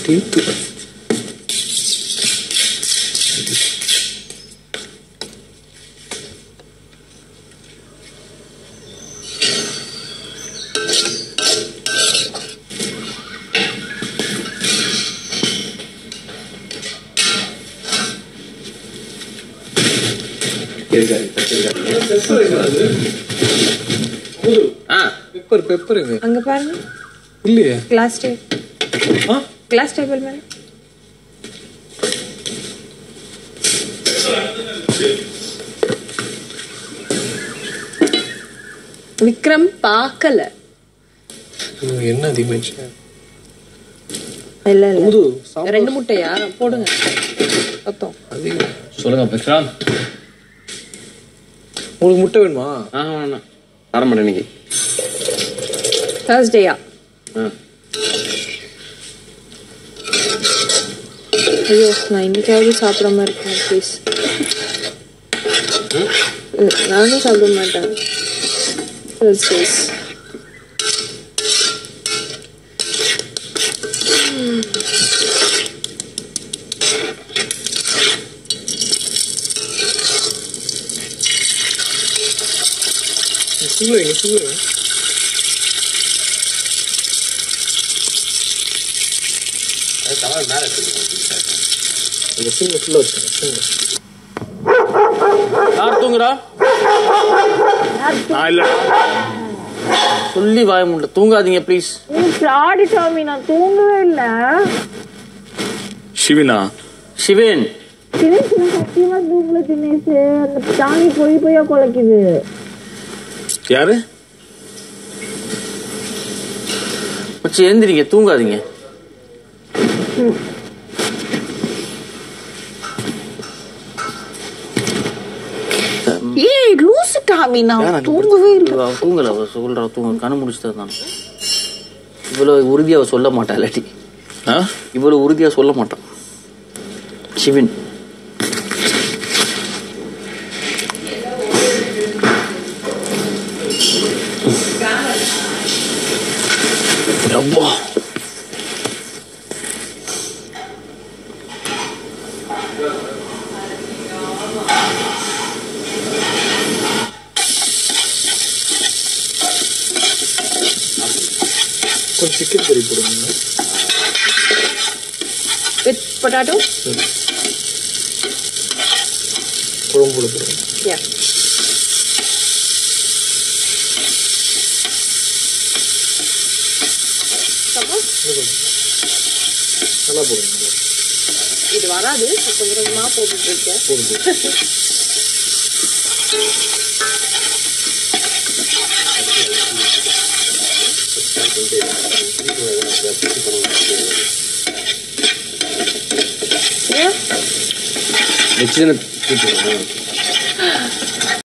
Sleep ஆ pepper பெப்பருங்க அங்க பாருங்க இல்லையே கிளாஸ் டேப் ஆ கிளாஸ் டேபிள் மேல விக்ரம் பார்க்கல இது என்ன அதிகமாச்சு இல்ல இல்ல புது சாப்பிட ரெண்டு முட்டையா போடுங்க மொத்தம் அதிகம் சொல்லுங்க விக்ரம் உங்களுக்கு முட்டை வேணுமா ஆ வேணாம் வர மாட்டேன் இன்னைக்கு தேர்ஸ்டேயா ஆ ஐயோ நான் இன்னைக்காவது சாப்பிட மாதிரி இருக்கேன் ப்ளீஸ் நானும் சாப்பிட மாட்டேன் தேர்ஸ்டேஸ் சுகர் வைங்க சுகர் அது தவறு மேலே இருக்கு அந்த சிம்ல ஃபுல்லாக வச்சுருங்க சிம்ல யார் தூங்குறா நான் இல்ல சொல்லி வாய முடியல தூங்காதீங்க ப்ளீஸ் ஃப்ராடு சாமி நான் தூங்கவே இல்லை சிவினா சிவன் தினேஷ் நான் சத்தியமா தூங்கல தினேஷ் அந்த சாமி போய் போய் குலைக்குது யாரு வச்சு எந்திரிங்க தூங்காதீங்க ஏய் லூசு டாமி நான் தூங்கவே இல்லை அவ தூங்கல அவ சொல்றா தூங்க கண்ணு முடிச்சுட்டு தான் இவ்வளவு உறுதியா அவ சொல்ல மாட்டா இல்லாட்டி ஆ இவ்வளவு உறுதியா சொல்ல மாட்டான் சிவன் அப்பா கொஞ்சம் சிக்கன் கறி போடுங்க வித் பொட்டாட்டோ குழம்புல போடுங்க யா நல்லா போடுங்க இது வராது கொஞ்சம் கொஞ்சமா போட்டுட்டு இருக்கேன் போதும் போதும் ஏன் வச்சு தானே தூக்கிடுவேன்.